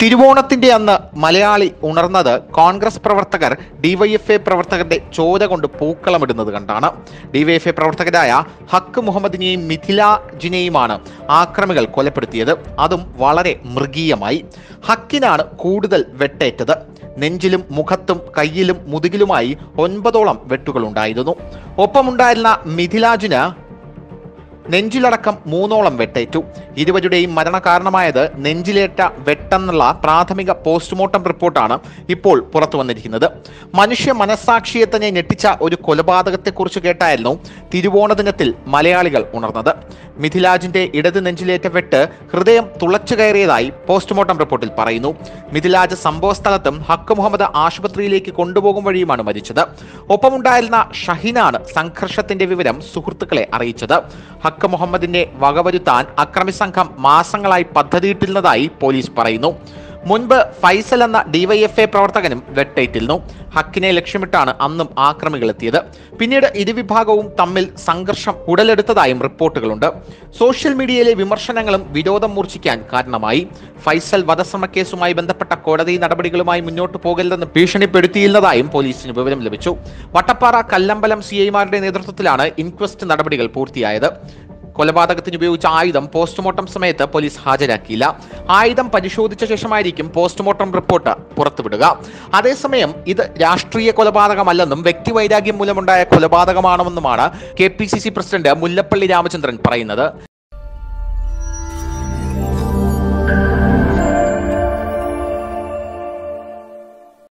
തിരുവോണത്തിന്റെ അന്ന് മലയാളി ഉണർന്നത് കോൺഗ്രസ് പ്രവർത്തകർ ഡിവൈഎഫ്ഐ പ്രവർത്തകരുടെ ചോര കൊണ്ട് പൂക്കളമിടുന്നത് കണ്ടാണ് ഡിവൈഎഫ്ഐ പ്രവർത്തകരായ ഹക്ക് മുഹമ്മദിനെയും മിഥിലാജിനെയുമാണ് ആക്രമികൾ കൊലപ്പെടുത്തിയത് അതും വളരെ മൃഗീയമായി ഹക്കിനാണ് കൂടുതൽ വെട്ടേറ്റത് നെഞ്ചിലും മുഖത്തും കയ്യിലും മുതുകിലുമായി ഒൻപതോളം വെട്ടുകളുണ്ടായിരുന്നു ഒപ്പമുണ്ടായിരുന്ന മിഥിലാജിന് നെഞ്ചിലടക്കം മൂന്നോളം വെട്ടേറ്റു ഇരുവരുടെയും മരണകാരണമായത് നെഞ്ചിലേറ്റ വെട്ടെന്നുള്ള പ്രാഥമിക പോസ്റ്റ്മോർട്ടം റിപ്പോർട്ടാണ് ഇപ്പോൾ പുറത്തു വന്നിരിക്കുന്നത് മനുഷ്യ മനസാക്ഷിയെ തന്നെ ഞെട്ടിച്ച ഒരു കൊലപാതകത്തെക്കുറിച്ച് കേട്ടായിരുന്നു തിരുവോണ ദിനത്തിൽ മലയാളികൾ ഉണർന്നത് മിഥിലാജിന്റെ ഇടത് നെഞ്ചിലേറ്റ വെട്ട് ഹൃദയം തുളച്ചു കയറിയതായി പോസ്റ്റ്മോർട്ടം റിപ്പോർട്ടിൽ പറയുന്നു മിഥിലാജ് സംഭവ സ്ഥലത്തും ഹക്ക് മുഹമ്മദ് ആശുപത്രിയിലേക്ക് കൊണ്ടുപോകും വഴിയുമാണ് മരിച്ചത് ഒപ്പമുണ്ടായിരുന്ന ഷഹിനാണ് സംഘർഷത്തിന്റെ വിവരം സുഹൃത്തുക്കളെ അറിയിച്ചത് ഹക്ക് മുഹമ്മദിനെ വകവരുത്താൻ അക്രമി സംഘം മാസങ്ങളായി പദ്ധതിയിട്ടിരുന്നതായി പോലീസ് പറയുന്നു മുൻപ് ഫൈസൽ എന്ന ഡിവൈഎഫ്ഐ പ്രവർത്തകനും വെട്ടേറ്റിരുന്നു ഹക്കിനെ ലക്ഷ്യമിട്ടാണ് അന്നും ആക്രമികൾ എത്തിയത് പിന്നീട് ഇരുവിഭാഗവും തമ്മിൽ സംഘർഷം ഉടലെടുത്തതായും റിപ്പോർട്ടുകളുണ്ട് സോഷ്യൽ മീഡിയയിലെ വിമർശനങ്ങളും വിരോധം മൂർച്ഛിക്കാൻ കാരണമായി ഫൈസൽ വധശ്രമ കേസുമായി ബന്ധപ്പെട്ട കോടതി നടപടികളുമായി മുന്നോട്ട് പോകരുതെന്ന് ഭീഷണിപ്പെടുത്തിയിരുന്നതായും പോലീസിന് വിവരം ലഭിച്ചു വട്ടപ്പാറ കല്ലമ്പലം സി ഐമാരുടെ നേതൃത്വത്തിലാണ് ഇൻക്വസ്റ്റ് നടപടികൾ പൂർത്തിയായത് കൊലപാതകത്തിന് ഉപയോഗിച്ച ആയുധം പോസ്റ്റ്മോർട്ടം സമയത്ത് പോലീസ് ഹാജരാക്കിയില്ല ആയുധം പരിശോധിച്ച ശേഷമായിരിക്കും പോസ്റ്റ്മോർട്ടം റിപ്പോർട്ട് പുറത്തുവിടുക അതേസമയം ഇത് രാഷ്ട്രീയ കൊലപാതകമല്ലെന്നും വ്യക്തിവൈരാഗ്യം മൂലമുണ്ടായ കൊലപാതകമാണെന്നുമാണ് K P C C president Mullappally Ramachandran പറയുന്നത്